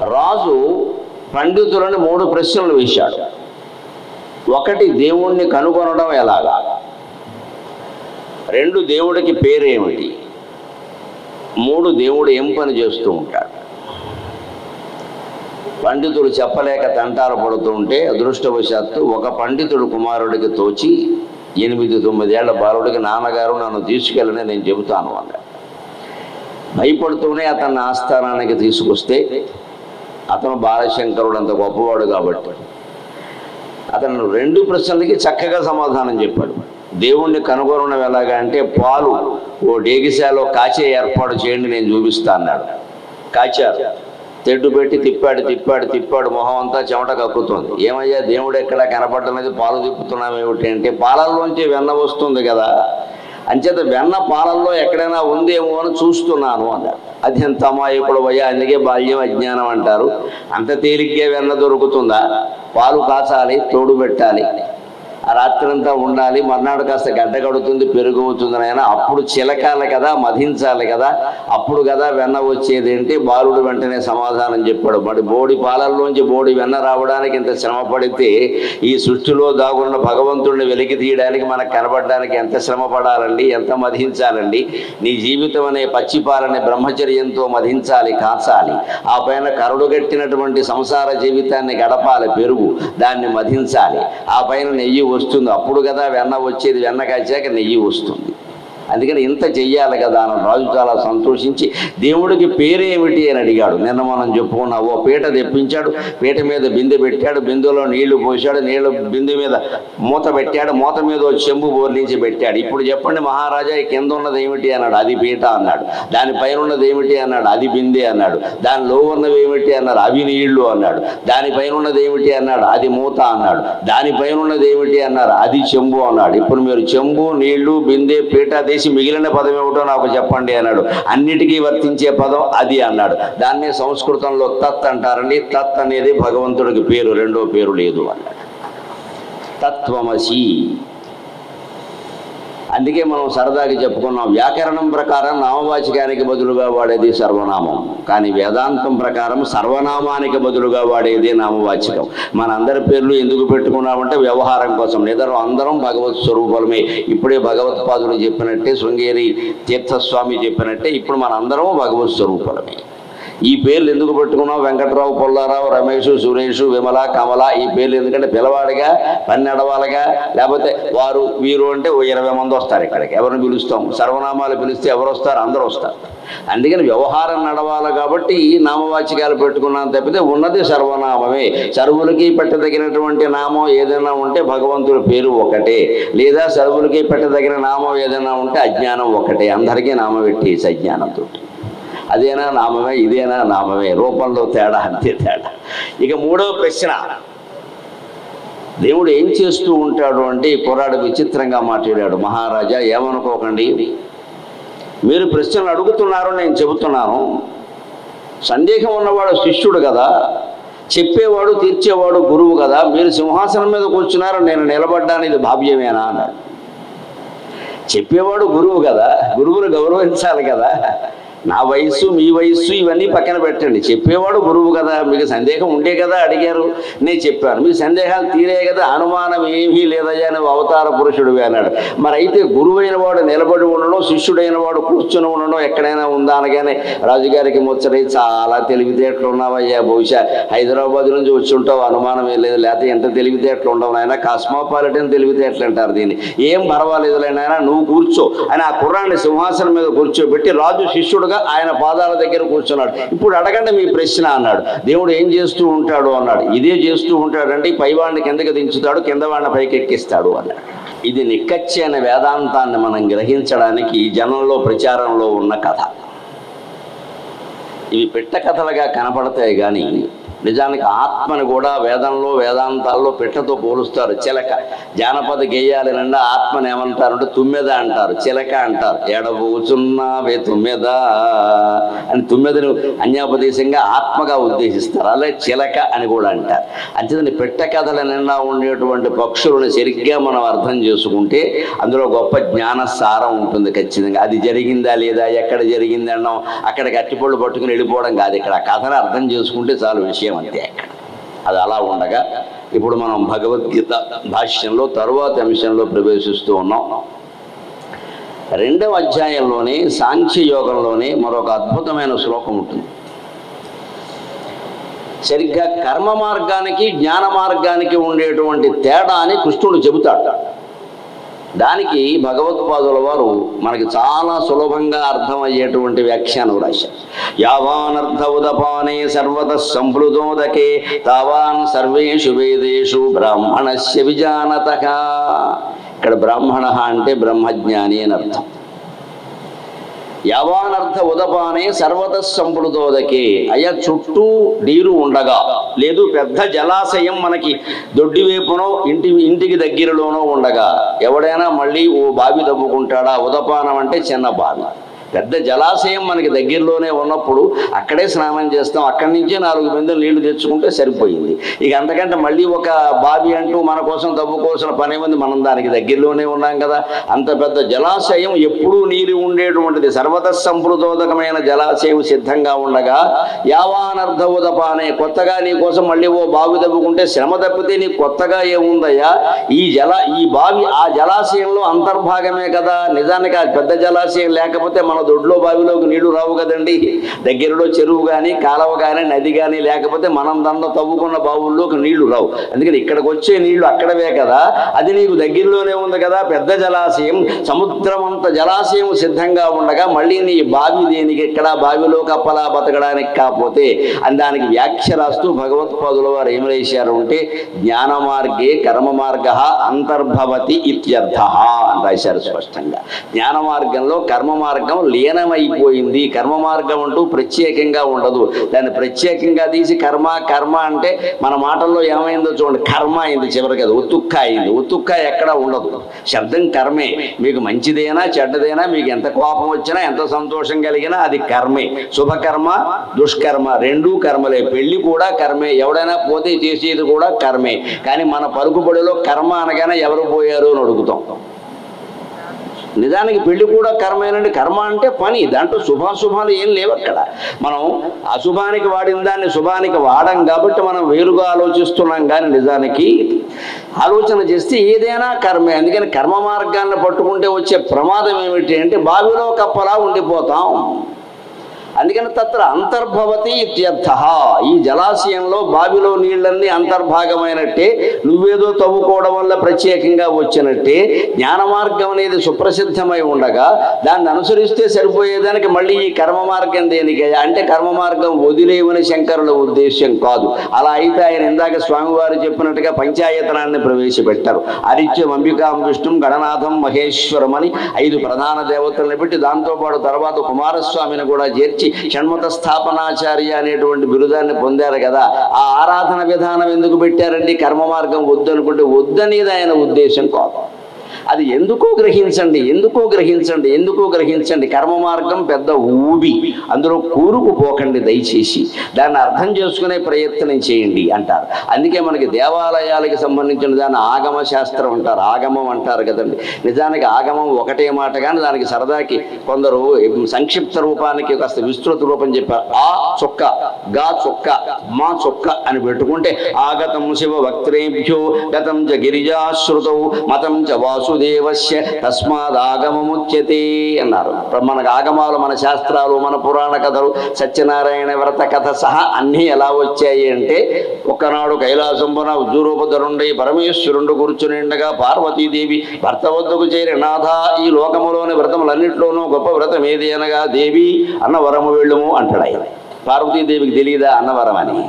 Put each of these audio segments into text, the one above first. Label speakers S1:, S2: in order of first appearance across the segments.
S1: రాజు పండితులను మూడు ప్రశ్నలు వేశాడు ఒకటి దేవుణ్ణి కనుగొనడం ఎలాగా రెండు దేవుడికి పేరేమిటి మూడు దేవుడు ఏం పని చేస్తూ ఉంటాడు పండితుడు చెప్పలేక తంటాలు పడుతూ ఉంటే అదృష్టవశాత్తు ఒక పండితుడు కుమారుడికి తోచి ఎనిమిది తొమ్మిదేళ్ల బాలుడికి నాన్నగారు నన్ను తీసుకెళ్ళని నేను చెబుతాను అన్నాడు భయపడుతూనే అతన్ని ఆస్థానానికి తీసుకొస్తే అతను బాలశంకరుడు అంత గొప్పవాడు కాబట్టి అతను రెండు ప్రశ్నలకి చక్కగా సమాధానం చెప్పాడు దేవుణ్ణి కనుగొనడం ఎలాగా అంటే పాలు ఓ డేగిశాలో కాచే ఏర్పాటు చేయండి నేను చూపిస్తా అన్నాడు కాచారు తెడ్డు పెట్టి తిప్పాడు తిప్పాడు తిప్పాడు మొహం అంతా చెమట కక్కుతుంది ఏమయ్యా దేవుడు ఎక్కడ కనపడలేదు పాలు తిప్పుతున్నాం ఏమిటి అంటే పాలల్లోంచి వెన్న వస్తుంది కదా అంచేత వెన్న పాలల్లో ఎక్కడైనా ఉందేమో అని చూస్తున్నాను అన్నాడు అది ఎంత అమాయకుడు అయ్యా అందుకే బాల్యం అజ్ఞానం అంటారు అంత తేలిగ్గా వెన్న దొరుకుతుందా పాలు కాచాలి తోడు పెట్టాలి ఆ రాత్రంతా ఉండాలి మర్నాడు కాస్త గడ్డ కడుతుంది పెరుగు అవుతుంది నాయన అప్పుడు చిలకాలి కదా మధించాలి కదా అప్పుడు కదా వెన్న వచ్చేది ఏంటి బాలుడు వెంటనే సమాధానం చెప్పాడు మరి బోడి పాలల్లోంచి బోడి వెన్న రావడానికి ఇంత శ్రమ పడితే ఈ సృష్టిలో దాగున్న భగవంతుడిని వెలికి తీయడానికి మనకు కనబడడానికి ఎంత శ్రమ పడాలండి ఎంత మధించాలండి నీ జీవితం అనే పచ్చిపాలని బ్రహ్మచర్యంతో మధించాలి కాచాలి ఆ పైన కరుడుగట్టినటువంటి సంసార జీవితాన్ని గడపాలి పెరుగు దాన్ని మధించాలి ఆ పైన నెయ్యి వస్తుంది అప్పుడు కదా వెన్న వచ్చేది వెన్న కాచాక నెయ్యి వస్తుంది అందుకని ఇంత చెయ్యాలి కదా అని రాజు చాలా సంతోషించి దేవుడికి పేరేమిటి అని అడిగాడు నిన్న మనం చెప్పుకున్నాం ఓ పీట తెప్పించాడు పీట మీద బిందె పెట్టాడు బిందెలో నీళ్లు పోసాడు నీళ్లు బిందె మీద మూత పెట్టాడు మూత మీద ఓ చెంబు బోర్లించి పెట్టాడు ఇప్పుడు చెప్పండి మహారాజా ఈ కింద ఉన్నది ఏమిటి అన్నాడు అది పీట అన్నాడు దాని పైన ఉన్నది ఏమిటి అన్నాడు అది బిందె అన్నాడు దానిలో ఉన్నవి ఏమిటి అన్నారు అవి నీళ్లు అన్నాడు దాని పైన ఉన్నది ఏమిటి అన్నాడు అది మూత అన్నాడు దాని పైన ఉన్నది ఏమిటి అన్నారు అది చెంబు అన్నాడు ఇప్పుడు మీరు చెంబు నీళ్లు బిందె పీట తీసి మిగిలిన పదం ఏమిటో నాకు చెప్పండి అన్నాడు అన్నిటికీ వర్తించే పదం అది అన్నాడు దాన్నే సంస్కృతంలో తత్ అంటారండి తత్ అనేది భగవంతుడికి పేరు రెండో పేరు లేదు అన్నాడు తత్వమసి అందుకే మనం సరదాగా చెప్పుకున్నాం వ్యాకరణం ప్రకారం నామవాచకానికి బదులుగా వాడేది సర్వనామం కానీ వేదాంతం ప్రకారం సర్వనామానికి బదులుగా వాడేది నామవాచకం మన అందరి పేర్లు ఎందుకు పెట్టుకున్నామంటే వ్యవహారం కోసం నిద్ర అందరం భగవత్ స్వరూపలమే ఇప్పుడే భగవత్పాదులు చెప్పినట్టే శృంగేరి తీర్థస్వామి చెప్పినట్టే ఇప్పుడు మన అందరం భగవత్ స్వరూపలమే ఈ పేర్లు ఎందుకు పెట్టుకున్నాం వెంకట్రావు పొల్లారావు రమేష్ సురేష్ విమల కమల ఈ పేర్లు ఎందుకంటే పిలవాడిగా పని నడవాలిగా లేకపోతే వారు వీరు అంటే ఓ ఇరవై మంది వస్తారు ఇక్కడికి ఎవరిని పిలుస్తాం సర్వనామాలు పిలిస్తే ఎవరు వస్తారు అందరూ వస్తారు అందుకని వ్యవహారం నడవాలి కాబట్టి ఈ నామవాచకాలు పెట్టుకున్నాను తప్పితే ఉన్నది సర్వనామమే సర్వులకి పెట్టదగినటువంటి నామం ఏదైనా ఉంటే భగవంతుడి పేరు ఒకటే లేదా సర్వులకి పెట్టదగిన నామం ఏదైనా ఉంటే అజ్ఞానం ఒకటే అందరికీ నామం పెట్టేసి అజ్ఞానంతో అదేనా నామమే ఇదేనా నామమే రూపంలో తేడా అంతే తేడా ఇక మూడవ ప్రశ్న దేవుడు ఏం చేస్తూ ఉంటాడు అంటే ఈ కుర్రాడు విచిత్రంగా మాట్లాడాడు మహారాజా ఏమనుకోకండి మీరు ప్రశ్నలు అడుగుతున్నారు నేను చెబుతున్నాను సందేహం ఉన్నవాడు శిష్యుడు కదా చెప్పేవాడు తీర్చేవాడు గురువు కదా మీరు సింహాసనం మీద కూర్చున్నారు నేను నిలబడ్డాను ఇది భావ్యమేనా అన్నాడు చెప్పేవాడు గురువు కదా గురువును గౌరవించాలి కదా నా వయస్సు మీ వయస్సు ఇవన్నీ పక్కన పెట్టండి చెప్పేవాడు గురువు కదా మీకు సందేహం ఉండే కదా అడిగారు నేను చెప్పాను మీ సందేహాలు తీరే కదా అనుమానం ఏమీ లేదయ్యా నువ్వు అవతార పురుషుడివి అన్నాడు మరి అయితే గురువైన వాడు నిలబడి ఉండడం శిష్యుడైన వాడు కూర్చుని ఉండడం ఎక్కడైనా ఉందా అనగానే రాజుగారికి ముచ్చటై చాలా తెలివితేటలు ఉన్నావయ్యా బహుశా హైదరాబాద్ నుంచి వచ్చి ఉంటావు అనుమానం ఏం లేదు లేకపోతే ఎంత తెలివితేటలు ఉండవు నాయన కాస్మోపాలిటన్ తెలివితేటలు అంటారు దీన్ని ఏం పర్వాలేదు నాయన నువ్వు కూర్చో అని ఆ కుర్రాన్ని సింహాసనం మీద కూర్చోబెట్టి రాజు శిష్యుడుగా ఆయన పాదాల దగ్గర కూర్చున్నాడు ఇప్పుడు అడగండి మీ ప్రశ్న అన్నాడు దేవుడు ఏం చేస్తూ ఉంటాడు అన్నాడు ఇదే చేస్తూ ఉంటాడంటే ఈ పైవాడిని కిందకి దించుతాడు కింద వాడిని పైకి ఎక్కిస్తాడు అన్నాడు ఇది నిక్కచ్చి అనే వేదాంతాన్ని మనం గ్రహించడానికి ఈ జనంలో ప్రచారంలో ఉన్న కథ ఇవి పిట్ట కథలుగా కనపడతాయి కానీ నిజానికి ఆత్మని కూడా వేదంలో వేదాంతాల్లో పిట్టతో పోలుస్తారు చిలక జానపద గేయాలి నిండా ఆత్మని ఏమంటారంటే తుమ్మెద అంటారు చిలక అంటారు ఎడబోచున్నావే తుమ్మెద అని తుమ్మెదను అన్యాపదేశంగా ఆత్మగా ఉద్దేశిస్తారు అలాగే చిలక అని కూడా అంటారు అంతేదని పిట్ట కథల నిండా ఉండేటువంటి పక్షులను సరిగ్గా మనం అర్థం చేసుకుంటే అందులో గొప్ప జ్ఞాన సారం ఉంటుంది ఖచ్చితంగా అది జరిగిందా లేదా ఎక్కడ జరిగింది అనడం అక్కడికి అట్టిపళ్ళు పట్టుకుని వెళ్ళిపోవడం కాదు ఇక్కడ ఆ కథను అర్థం చేసుకుంటే చాలు విషయం అంతే అక్కడ అది అలా ఉండగా ఇప్పుడు మనం భగవద్గీత భాష్యంలో తరువాత అంశంలో ప్రవేశిస్తూ ఉన్నాం రెండవ అధ్యాయంలోనే సాంఖ్య యోగంలోనే మరొక అద్భుతమైన శ్లోకం ఉంటుంది సరిగ్గా కర్మ మార్గానికి జ్ఞాన మార్గానికి ఉండేటువంటి తేడాని కృష్ణుడు చెబుతాడు దానికి భగవత్పాదుల వారు మనకి చాలా సులభంగా అర్థమయ్యేటువంటి వ్యాఖ్యానం రాశారు యావానర్థ ఉదపానే సర్వత సంప్లుతోదకే తావాన్ సర్వేషు వేదేషు బ్రాహ్మణస్య విజానత ఇక్కడ బ్రాహ్మణ అంటే బ్రహ్మజ్ఞాని అని అర్థం యావానర్థ ఉదపానే సర్వత సంపుడుతోదకే అయ్యా చుట్టూ నీరు ఉండగా లేదు పెద్ద జలాశయం మనకి దొడ్డి వైపునో ఇంటి ఇంటికి దగ్గరలోనో ఉండగా ఎవడైనా మళ్ళీ ఓ బావి తవ్వుకుంటాడా ఉదపానం అంటే చిన్న బావి పెద్ద జలాశయం మనకి దగ్గరలోనే ఉన్నప్పుడు అక్కడే స్నానం చేస్తాం అక్కడి నుంచే నాలుగు బిందెలు నీళ్లు తెచ్చుకుంటే సరిపోయింది ఇక అంతకంటే మళ్ళీ ఒక బావి అంటూ మన కోసం తవ్వుకోవాల్సిన పని ఉంది మనం దానికి దగ్గరలోనే ఉన్నాం కదా అంత పెద్ద జలాశయం ఎప్పుడూ నీరు ఉండేటువంటిది సర్వత సంప్రదోదకమైన జలాశయం సిద్ధంగా ఉండగా యావానర్థ ఉదపానే కొత్తగా నీ కోసం మళ్ళీ ఓ బావి తవ్వుకుంటే శ్రమ తప్పితే నీకు కొత్తగా ఏముందయ్యా ఈ జల ఈ బావి ఆ జలాశయంలో అంతర్భాగమే కదా నిజానికి ఆ పెద్ద జలాశయం లేకపోతే మన దొడ్లో బావిలోకి నీళ్లు రావు కదండి దగ్గరలో చెరువు కానీ కాలువ కానీ నది కానీ లేకపోతే మనం దాంట్లో తవ్వుకున్న బావుల్లోకి నీళ్లు రావు అందుకని ఇక్కడికి వచ్చే నీళ్లు అక్కడవే కదా అది నీకు దగ్గరలోనే ఉంది కదా పెద్ద జలాశయం సముద్రం అంత జలాశయం సిద్ధంగా ఉండగా మళ్ళీ నీ బావి దేనికి ఇక్కడ బావిలో కప్పలా బతకడానికి కాకపోతే అని దానికి వ్యాఖ్య రాస్తూ భగవత్పాదుల వారు ఏం రాశారు అంటే జ్ఞాన మార్గే కర్మ మార్గ అంతర్భవతి ఇత్యర్థ అని రాశారు స్పష్టంగా జ్ఞాన మార్గంలో కర్మ మార్గం లీనమైపోయింది కర్మ మార్గం అంటూ ప్రత్యేకంగా ఉండదు దాన్ని ప్రత్యేకంగా తీసి కర్మ కర్మ అంటే మన మాటల్లో ఏమైందో చూడండి కర్మ అయింది చివరికి అది ఉత్తుక్క అయింది ఉత్తుక్క ఎక్కడ ఉండదు శబ్దం కర్మే మీకు మంచిదైనా చెడ్డదైనా మీకు ఎంత కోపం వచ్చినా ఎంత సంతోషం కలిగినా అది కర్మే శుభకర్మ దుష్కర్మ రెండూ కర్మలే పెళ్లి కూడా కర్మే ఎవడైనా పోతే చేసేది కూడా కర్మే కానీ మన పలుకుబడిలో కర్మ అనగానే ఎవరు పోయారు అని అడుగుతాం నిజానికి పెళ్లి కూడా కర్మేనండి కర్మ అంటే పని దాంట్లో శుభాశుభాలు ఏం లేవు అక్కడ మనం అశుభానికి వాడిన దాన్ని శుభానికి వాడం కాబట్టి మనం వేరుగా ఆలోచిస్తున్నాం కానీ నిజానికి ఆలోచన చేస్తే ఏదైనా కర్మే అందుకని కర్మ మార్గాన్ని పట్టుకుంటే వచ్చే ప్రమాదం ఏమిటి అంటే బావిలో కప్పలా ఉండిపోతాం అందుకని తత్ర అంతర్భవతి ఇత్యర్థ ఈ జలాశయంలో బావిలో నీళ్ళన్నీ అంతర్భాగమైనట్టే నువ్వేదో తవ్వుకోవడం వల్ల ప్రత్యేకంగా వచ్చినట్టే జ్ఞాన మార్గం అనేది సుప్రసిద్ధమై ఉండగా దాన్ని అనుసరిస్తే సరిపోయేదానికి మళ్ళీ ఈ కర్మ మార్గం దేనికయ్యా అంటే కర్మ మార్గం వదిలేయమని శంకరుల ఉద్దేశ్యం కాదు అలా అయితే ఆయన ఇందాక స్వామివారు చెప్పినట్టుగా పంచాయతనాన్ని ప్రవేశపెట్టారు ఆదిత్యం అంబికాం విష్ణుం గణనాథం మహేశ్వరం అని ఐదు ప్రధాన దేవతలను పెట్టి దాంతోపాటు తర్వాత కుమారస్వామిని కూడా చేర్చి షణ్మత స్థాపనాచార్య అనేటువంటి బిరుదాన్ని పొందారు కదా ఆ ఆరాధన విధానం ఎందుకు పెట్టారండి కర్మ మార్గం వద్దు అనుకుంటే వద్దనేది ఆయన ఉద్దేశం కాదు అది ఎందుకో గ్రహించండి ఎందుకో గ్రహించండి ఎందుకో గ్రహించండి కర్మ మార్గం పెద్ద ఊబి అందులో కూరుకుపోకండి దయచేసి దాన్ని అర్థం చేసుకునే ప్రయత్నం చేయండి అంటారు అందుకే మనకి దేవాలయాలకు సంబంధించిన దాన్ని ఆగమ శాస్త్రం అంటారు ఆగమం అంటారు కదండి నిజానికి ఆగమం ఒకటే మాట కానీ దానికి సరదాకి కొందరు సంక్షిప్త రూపానికి కాస్త విస్తృత రూపం చెప్పారు ఆ చొక్క గా చొక్క మా చొక్క అని పెట్టుకుంటే ఆగతం శివ వక్త్రేభ్యో గతం చ గిరిజాశ్రుతౌ మతం చ వాసుదేవస్య తస్మాదాగమముచ్యతే అన్నారు ఇప్పుడు మనకు ఆగమాలు మన శాస్త్రాలు మన పురాణ కథలు సత్యనారాయణ వ్రత కథ సహా అన్నీ ఎలా వచ్చాయి అంటే ఒకనాడు కైలాసంబున ఉజ్జురూపధరుండై పరమేశ్వరుండు కూర్చుని ఉండగా పార్వతీదేవి భర్త వద్దకు చేరి నాథ ఈ లోకములోని వ్రతములన్నింటిలోనూ గొప్ప వ్రతం ఏది అనగా దేవి అన్న వరము వెళ్ళుము అంటాడు ఆయన పార్వతీదేవికి తెలియదా అన్నవరం అని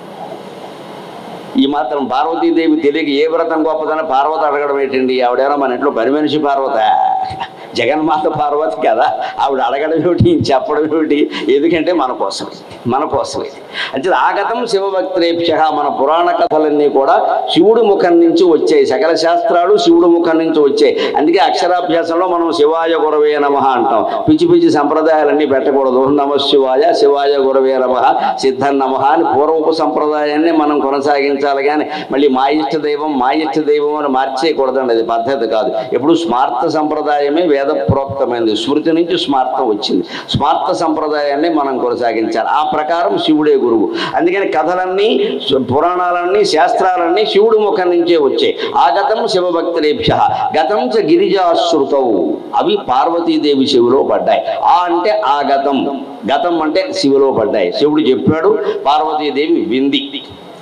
S1: ఈ మాత్రం పార్వతీదేవి తెలియక ఏ వ్రతం గొప్పదని పార్వతి అడగడం ఏంటండి ఆవిడేమో మన ఇంట్లో పని మనిషి పార్వత జగన్మాత పార్వతి కదా ఆవిడ అడగడం ఏమిటి చెప్పడం ఏమిటి ఎందుకంటే మన కోసం మన కోసమే అంటే ఆగతం శివభక్తేభ్య మన పురాణ కథలన్నీ కూడా శివుడి ముఖం నుంచి వచ్చాయి సకల శాస్త్రాలు శివుడి ముఖం నుంచి వచ్చాయి అందుకే అక్షరాభ్యాసంలో మనం శివాయ గురవే నమ అంటాం పిచ్చి పిచ్చి సంప్రదాయాలన్నీ పెట్టకూడదు నమ శివాయ శివాయ గురవే నమ సిద్ధం నమ అని పూర్వపు సంప్రదాయాన్ని మనం కొనసాగించాలి కానీ మళ్ళీ మా ఇష్ట దైవం మా ఇష్ట దైవం అని మార్చేయకూడదండి అది పద్ధతి కాదు ఎప్పుడు స్మార్త సంప్రదాయమే వేద ప్రోక్తమైనది స్మృతి నుంచి స్మార్తం వచ్చింది స్మార్త సంప్రదాయాన్ని మనం కొనసాగించాలి ఆ ప్రకారం శివుడే గురువు అందుకని కథలన్నీ సు- పురాణాలన్నీ శాస్త్రాలన్నీ శివుడు ముఖం నుంచే వచ్చాయి ఆగతం శివభక్తులేభ్య గతం చ గిరిజాశ్రుతవు అవి పార్వతీదేవి శివులో పడ్డాయి ఆ అంటే ఆగతం గతం అంటే శివులో పడ్డాయి శివుడు చెప్పాడు పార్వతీదేవి వింది